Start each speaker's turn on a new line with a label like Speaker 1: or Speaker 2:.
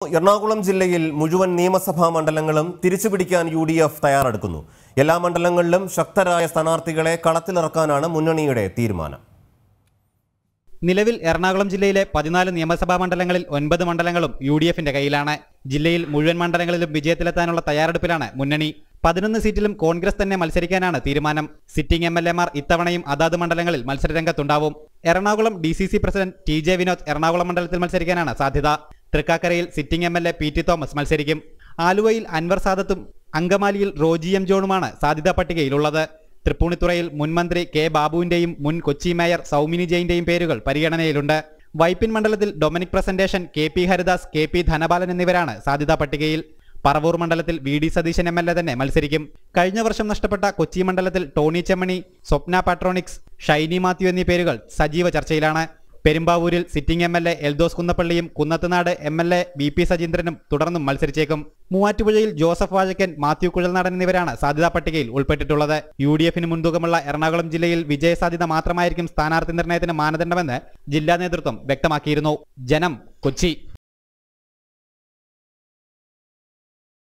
Speaker 1: എറണാകുളം ജില്ലയിൽ മുഴുവൻ നിയമസഭാ മണ്ഡലങ്ങളും തിരിച്ചുപിടിക്കാൻ യു ഡി എഫ് തയ്യാറെടുക്കുന്നു എല്ലാ മണ്ഡലങ്ങളിലും ശക്തരായ സ്ഥാനാർത്ഥികളെ കളത്തിലിറക്കാനാണ് മുന്നണിയുടെ തീരുമാനം
Speaker 2: നിലവിൽ എറണാകുളം ജില്ലയിലെ പതിനാല് നിയമസഭാ മണ്ഡലങ്ങളിൽ ഒൻപത് മണ്ഡലങ്ങളും യു ഡി എഫിന്റെ കയ്യിലാണ് ജില്ലയിൽ മുഴുവൻ മണ്ഡലങ്ങളിലും വിജയത്തിലെത്താനുള്ള തയ്യാറെടുപ്പിലാണ് മുന്നണി പതിനൊന്ന് സീറ്റിലും കോൺഗ്രസ് തന്നെ മത്സരിക്കാനാണ് തീരുമാനം സിറ്റിംഗ് എം എൽ എമാർ ഇത്തവണയും അതാത് മണ്ഡലങ്ങളിൽ മത്സരരംഗത്തുണ്ടാവും Ernakulam D C C president T J Vinod Ernakulam മണ്ഡലത്തിൽ മത്സരിക്കാനാണ് സാധ്യത തൃക്കാക്കരയിൽ sitting M L A P T Thomas മത്സരിക്കും ആലുവയിൽ അൻവർ സാദത്തും അങ്കമാലിയിൽ റോജി എം ജോണുമാണ് സാധ്യതാ പട്ടികയിലുള്ളത് തൃപ്പൂണിത്തുറയിൽ മുൻമന്ത്രി കെ ബാബുവിന്റെയും മുൻ കൊച്ചി മേയർ സൗമിനി ജെയിന്റെയും പേരുകൾ പരിഗണനയിലുണ്ട് വൈപ്പിൻ മണ്ഡലത്തിൽ Dominic Presentation K P Haridas K P Dhanapalan എന്നിവരാണ് സാധ്യതാ പട്ടികയിൽ പറവൂർ മണ്ഡലത്തിൽ V D Satheesan M L A തന്നെ മത്സരിക്കും കഴിഞ്ഞ വർഷം നഷ്ടപ്പെട്ട കൊച്ചി മണ്ഡലത്തിൽ ടോണി ചെമ്മണി സ്വപ്ന പാട്രോണിക്സ് ഷൈനി മാത്യു എന്നീ പേരുകൾ സജീവ ചർച്ചയിലാണ് പെരുമ്പാവൂരിൽ sitting M L A Eldhose കുന്നപ്പള്ളിയും കുന്നത്തുനാട് M L A B P സജീന്ദ്രനും തുടർന്നും മത്സരിച്ചേക്കും മൂവാറ്റുപുഴയിൽ ജോസഫ് വാഴക്കൻ മാത്യു കുഴൽനാടൻ എന്നിവരാണ് സാധ്യതാ പട്ടികയിൽ ഉൾപ്പെട്ടിട്ടുള്ളത് യു ഡി എഫിന് മുൻതൂക്കമുള്ള എറണാകുളം ജില്ലയിൽ വിജയസാധ്യത മാത്രമായിരിക്കും സ്ഥാനാർത്ഥി നിർണയത്തിന് മാനദണ്ഡമെന്ന് ജില്ലാ നേതൃത്വം വ്യക്തമാക്കിയിരുന്നു ജനം കൊച്ചി